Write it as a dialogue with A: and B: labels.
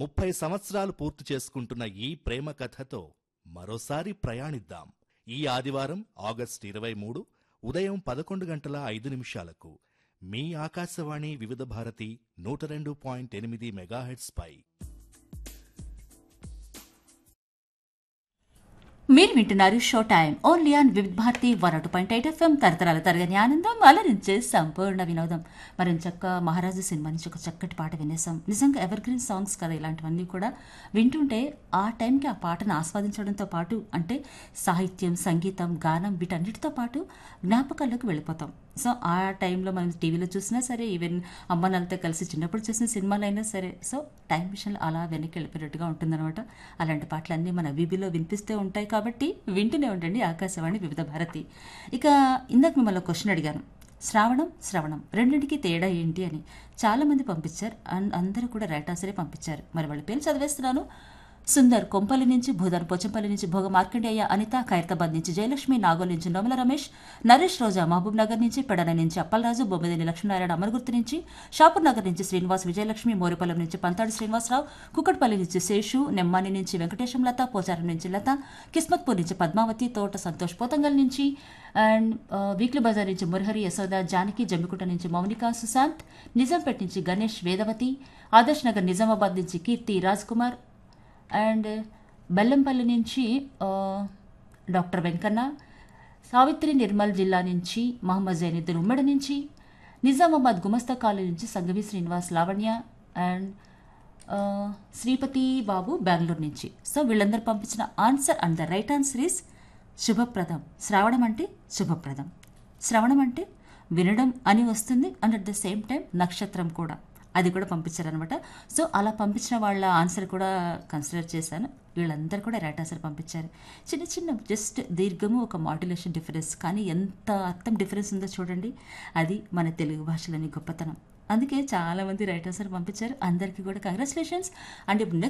A: ముప్పై సంవత్సరాలు పూర్తి చేసుకుంటున్న ఈ ప్రేమ కథతో మరోసారి ప్రయాణిద్దాం ఈ ఆదివారం ఆగస్టు ఇరవై మూడు ఉదయం పదకొండు గంటల ఐదు నిమిషాలకు మీ ఆకాశవాణి వివిధ భారతి నూట రెండు పాయింట్ ఎనిమిది మెగాహెట్స్ పై
B: మీరు వింటున్నారు show time only on Vividh Bharati one అటు పాయింట్ ఎయిట్ ఎఫ్ఎం తరతరాల తరగని ఆనందం అలరించే సంపూర్ణ వినోదం మరి చక్క మహారాజు సినిమా నుంచి ఒక చక్కటి పాట వినేసాం నిజంగా ఎవర్ గ్రీన్ సాంగ్స్ కదా ఇలాంటివన్నీ కూడా వింటుంటే ఆ టైంకి ఆ పాటను ఆస్వాదించడంతో పాటు అంటే సాహిత్యం సంగీతం గానం వీటన్నిటితో పాటు జ్ఞాపకాల్లోకి వెళ్ళిపోతాం సో ఆ టైంలో మనం టీవీలో చూసినా సరే ఈవెన్ అమ్మ నాన్నతో కలిసి చిన్నప్పుడు చూసిన సినిమాలైనా సరే సో టైం మిషన్లో అలా వెనక్కి వెళ్ళిపోయినట్టుగా ఉంటుందన్నమాట అలాంటి పాటలన్నీ మన వీబీలో వినిపిస్తూ ఉంటాయి కాబట్టి వింటూనే ఉండండి ఆకాశవాణి వివిధ భారతి ఇక ఇందాక మిమ్మల్ని క్వశ్చన్ అడిగాను శ్రావణం శ్రవణం రెండింటికి తేడా ఏంటి అని చాలామంది పంపించారు అండ్ అందరూ కూడా రైట్ ఆన్సరే పంపించారు మరి వాళ్ళ పేరు చదివేస్తున్నాను సుందర్ కొంపల్లి నుంచి భూధర్ పోచంపల్లి నుంచి భోగ మార్కండేయ అనిత ఖైరతాబాద్ నుంచి జయలక్ష్మి నాగోల్ నుంచి నోమల రమేష్ నరేష్ రోజా మహబూబ్ నగర్ నుంచి పెడన నుంచి అప్పలరాజు బొమ్మిదేని లక్ష్మీనారాయణ అమరగుర్తు నుంచి షాపూర్ నగర్ నుంచి శ్రీనివాస్ విజయలక్ష్మి మోరిపల్లం నుంచి పంతాడి శ్రీనివాసరావు కుక్కట్పల్లి నుంచి శేషు నెమ్మాని నుంచి వెంకటేశం లత పోచారం నుంచి లత కిస్మత్పూర్ నుంచి పద్మావతి తోట సంతోష్ పోతంగల్ నుంచి అండ్ వీక్లీ బజార్ నుంచి మురహరి యశోద జానకి జమ్మికుంట నుంచి మౌనిక సుశాంత్ నిజాంపేట నుంచి గణేష్ వేదవతి ఆదర్శ్ నగర్ నిజామాబాద్ నుంచి కీర్తి రాజ్ కుమార్ అండ్ బెల్లంపల్లి నుంచి ఆ, డాక్టర్ వెంకన్న సావిత్రి నిర్మల్ జిల్లా నుంచి మహమ్మద్ జైనుద్దీన్ ఉమ్మడి నుంచి నిజామాబాద్ గుమస్తా కాలనీ నుంచి సంగవి శ్రీనివాస్ లావణ్య అండ్ ఆ, శ్రీపతి బాబు బెంగళూరు నుంచి సో వీళ్ళందరూ పంపించిన answer and the right answer is శుభప్రదం శ్రావణం అంటే శుభప్రదం శ్రవణం అంటే వినడం అని వస్తుంది and at the same time నక్షత్రం కూడా అది కూడా పంపించారనమాట సో అలా పంపించిన వాళ్ళ ఆన్సర్ కూడా కన్సిడర్ చేశాను వీళ్ళందరూ కూడా రైట్ ఆన్సర్ పంపించారు చిన్న చిన్న జస్ట్ దీర్ఘము ఒక మాడ్యులేషన్ డిఫరెన్స్ కానీ ఎంత అర్థం డిఫరెన్స్ ఉందో చూడండి అది మన తెలుగు భాషలోని గొప్పతనం అందుకే చాలామంది రైట్ ఆన్సర్ పంపించారు అందరికీ కూడా కంగ్రాచులేషన్స్ అండ్ ఇప్పుడు